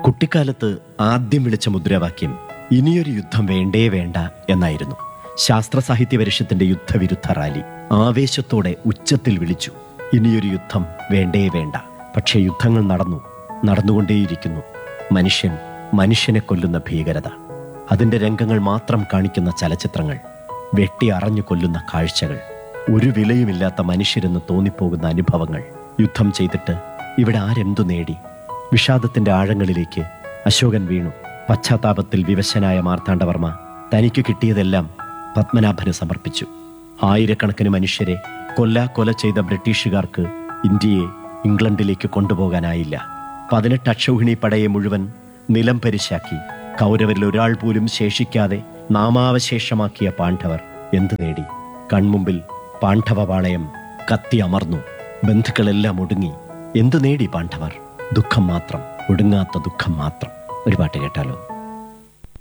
കുട്ടിക്കാലത്ത് ആദ്യം വിളിച്ച മുദ്രാവാക്യം ഇനിയൊരു യുദ്ധം വേണ്ടേ വേണ്ട എന്നായിരുന്നു ശാസ്ത്ര സാഹിത്യ പരിഷത്തിന്റെ യുദ്ധവിരുദ്ധ റാലി ആവേശത്തോടെ ഉച്ചത്തിൽ വിളിച്ചു ഇനിയൊരു യുദ്ധം വേണ്ടേ വേണ്ട പക്ഷേ യുദ്ധങ്ങൾ നടന്നു നടന്നുകൊണ്ടേയിരിക്കുന്നു മനുഷ്യൻ മനുഷ്യനെ കൊല്ലുന്ന ഭീകരത അതിന്റെ രംഗങ്ങൾ മാത്രം കാണിക്കുന്ന ചലച്ചിത്രങ്ങൾ വെട്ടി അറഞ്ഞു കൊല്ലുന്ന കാഴ്ചകൾ ഒരു വിലയുമില്ലാത്ത മനുഷ്യരെന്ന് തോന്നിപ്പോകുന്ന അനുഭവങ്ങൾ യുദ്ധം ചെയ്തിട്ട് ഇവിടെ ആരെന്തു നേടി വിഷാദത്തിന്റെ ആഴങ്ങളിലേക്ക് അശോകൻ വീണു പശ്ചാത്താപത്തിൽ വിവശനായ മാർത്താണ്ഡവർമ്മ തനിക്ക് കിട്ടിയതെല്ലാം പത്മനാഭന് സമർപ്പിച്ചു ആയിരക്കണക്കിന് മനുഷ്യരെ കൊല്ലാ കൊല ചെയ്ത ബ്രിട്ടീഷുകാർക്ക് ഇന്ത്യയെ ഇംഗ്ലണ്ടിലേക്ക് കൊണ്ടുപോകാനായില്ല പതിനെട്ട് അക്ഷൗഹിണി പടയെ മുഴുവൻ നിലം പരിശാക്കി കൗരവരിൽ ഒരാൾ പോലും ശേഷിക്കാതെ നാമാവശേഷമാക്കിയ പാണ്ഡവർ എന്തു നേടി കൺമുമ്പിൽ പാണ്ഡവപാളയം കത്തി അമർന്നു ബന്ധുക്കളെല്ലാം ഒടുങ്ങി എന്തു നേടി പാണ്ഡവർ ദുഃഖം മാത്രം ഒടുങ്ങാത്ത ദുഃഖം മാത്രം ഒരു പാട്ട് കേട്ടാലോ